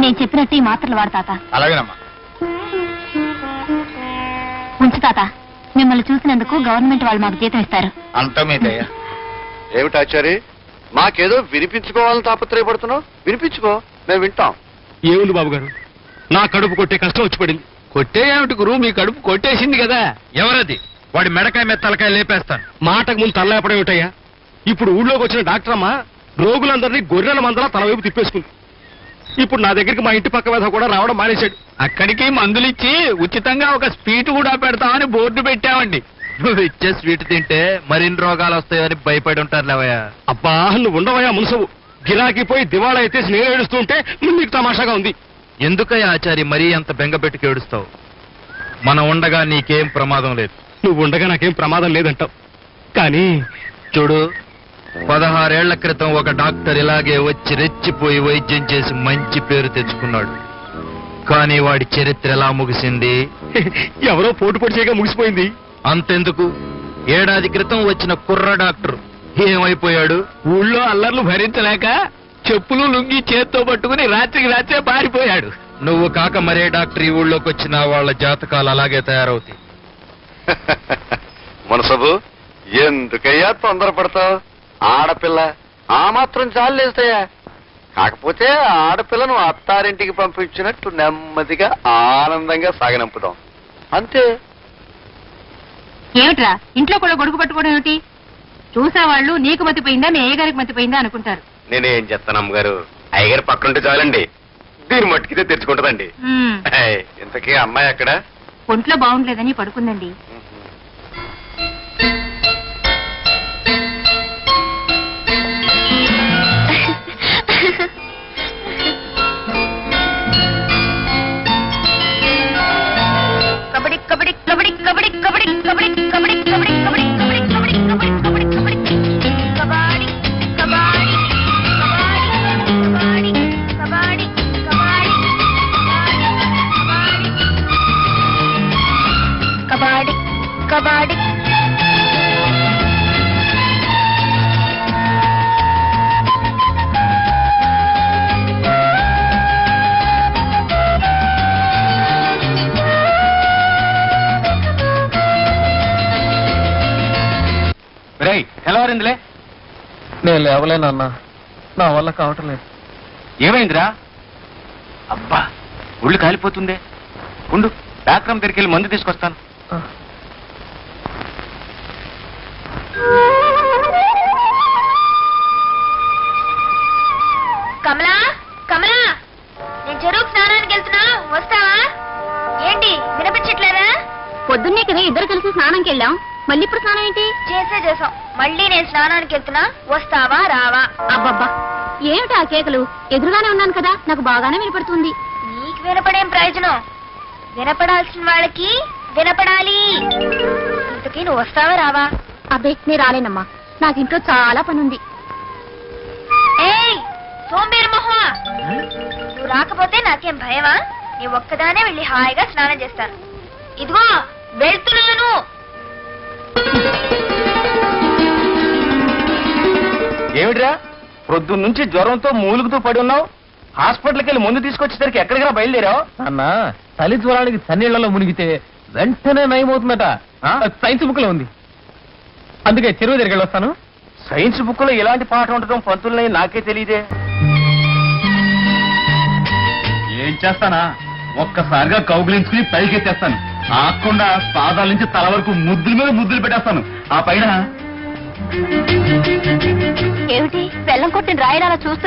నేను చెప్పినట్టు ఈ మాత్రలు వాడు తాత అలాగేనమ్మా ఉంచు తాత మిమ్మల్ని చూసినందుకు గవర్నమెంట్ వాళ్ళు మాకు జీతం ఇస్తారు అంతా మీదయ్యా ఏమిటి ఆచారి మాకేదో వినిపించుకోవాలని తాపత్రయపడుతున్నావు వినిపించుకో మేము వింటాం ఏముంది బాబు గారు నా కడుపు కొట్టే కష్టం వచ్చి పడింది కొట్టే ఏమిటి గురు మీ కడుపు కొట్టేసింది కదా ఎవరది వాడి మెడకాయ మీద తలకాయ లేపేస్తాను మాటకు ముందు తలలేపడం ఏమిటయ్యా ఇప్పుడు ఊళ్ళోకి వచ్చిన డాక్టర్ అమ్మ రోగులందరినీ గొర్రెల మందలా తల వైపు తిప్పేసుకుంది ఇప్పుడు నా దగ్గరికి మా ఇంటి పక్క మీద కూడా రావడం మానేశాడు అక్కడికి మందులు ఇచ్చి ఉచితంగా ఒక స్వీట్ కూడా పెడతామని బోర్డు పెట్టామండి నువ్వు ఇచ్చే స్వీట్ తింటే మరిన్ని రోగాలు వస్తాయని భయపడి ఉంటారు లేవయ్యా అబ్బా నువ్వు ఉండవయ్యా మునసవు గిరాకీ పోయి దివాళా అయితే నేను ఏడుస్తూ ఉంటే నీకు తమాషాగా ఉంది ఎందుకయ్యా ఆచారి మరీ అంత బెంగపెట్టుకు ఏడుస్తావు మనం ఉండగా నీకేం ప్రమాదం లేదు నువ్వు ఉండగా నాకేం ప్రమాదం లేదంటావు కానీ చూడు పదహారేళ్ల క్రితం ఒక డాక్టర్ ఇలాగే వచ్చి రెచ్చిపోయి వైద్యం చేసి మంచి పేరు తెచ్చుకున్నాడు కానీ వాడి చరిత్ర ఎలా ముగిసింది ఎవరో పోటు పొడి చేయగా ముగిసిపోయింది అంతెందుకు ఏడాది క్రితం వచ్చిన కుర్ర డాక్టర్ ఏమైపోయాడు ఊళ్ళో అల్లర్లు భరించలేక చెప్పులు లుంగి చేత్తో పట్టుకుని రాత్రికి రాత్రే పారిపోయాడు నువ్వు కాక మరే డాక్టర్ ఈ ఊళ్ళోకి వచ్చిన వాళ్ళ జాతకాలు అలాగే తయారవుతాయి మనసబు ఎందుకయ్యా తొందరపడతావు ఆడపిల్ల ఆ మాత్రం చాలేస్తాయా కాకపోతే ఆ ఆడపిల్లను అత్తారింటికి పంపించినట్టు నెమ్మదిగా ఆనందంగా సాగనంపుదాం అంతే ఏమిట్రా ఇంట్లో కూడా గొడుగు పట్టుకోవడం ఏమిటి చూసేవాళ్ళు నీకు మతిపోయిందా మీ అయ్యగారికి మతిపోయిందా అనుకుంటారు నేనేం చెప్తాను అమ్మగారు అయ్యగారు పక్కనుంటే చాలండి దీని మట్టుకితే తెచ్చుకుంటదండి ఉమ్, ఏయ్, ఇంతకీ అమ్మాయి అక్కడ ఒంట్లో బాగుండలేదని పడుకుందండి కబడ్డీ కబడ్డీ కబడ్డీ కబడ్డీ కబడ్డీ కబడ్డీ కబడ్డీ కబడ్డీ కబడ్డీ కబడ్డీ కబడ్డీ కబడ్డీ కబడ్డీ కబడ్డీ కబడ్డీ కబడ్డీ కబడ్డీ కబడ్డీ కబడ్డీ రేయ్ తెల్లవారిందిలే నేను లేవలేనన్నా నా వల్ల కావటం లేదు ఏమైందిరా అబ్బా ఒళ్ళు కాలిపోతుందే ఉండు డాక్టర్ దగ్గరికి వెళ్ళి మందు తీసుకొస్తాను కమలా కమలా నేను చెరువు స్నానానికి వెళ్తున్నా వస్తావా ఏంటి వినిపించట్లేదా పొద్దున్నే కదా ఇద్దరు కలిసి స్నానంకి వెళ్ళాం మళ్ళీ ఇప్పుడు స్నానం ఏంటి చేసే చేసాం మళ్ళీ నేను స్నానానికి వెళ్తున్నా వస్తావా రావా అబ్బబ్బా ఏమిటి ఆ కేకలు ఎదురుగానే ఉన్నాను కదా నాకు బాగానే వినపడుతుంది నీకు వినపడేం ప్రయోజనం వినపడాల్సిన వాళ్ళకి వినపడాలి ఇంతకీ నువ్వు వస్తావా రావా అబ్బే నేను రాలేనమ్మా నాకు ఇంట్లో చాలా పనుంది ఏయ్ సోంబేరు మొహమా నువ్వు రాకపోతే నాకేం భయమా నీ ఒక్కదానే వెళ్ళి హాయిగా స్నానం చేస్తాను ఇదిగో వెళ్తున్నాను ఏమిట్రా ప్రొద్దున్న నుంచి జ్వరంతో మూలుగుతూ పడి ఉన్నావు హాస్పిటల్కి వెళ్ళి ముందు తీసుకొచ్చేసరికి ఎక్కడికైనా బయలుదేరావు అన్న చలి జ్వరానికి సన్నీళ్లలో మునిగితే వెంటనే నయమవుతుందట ఆ? సైన్స్ బుక్ లో ఉంది అందుకే చెరువు దగ్గరికి వస్తాను సైన్స్ బుక్ లో ఇలాంటి పాట ఉండటం పంతులని నాకే తెలియదే ఏం చేస్తానా ఒక్కసారిగా కౌగులించుకుని పైకెత్తేస్తాను ఆకుండా పాదాల నుంచి తల వరకు ముద్దుల మీద ముద్దులు పెట్టేస్తాను ఆ పైన ఏమిటి బెల్లం కొట్టిన రాయడాల చూస్తూ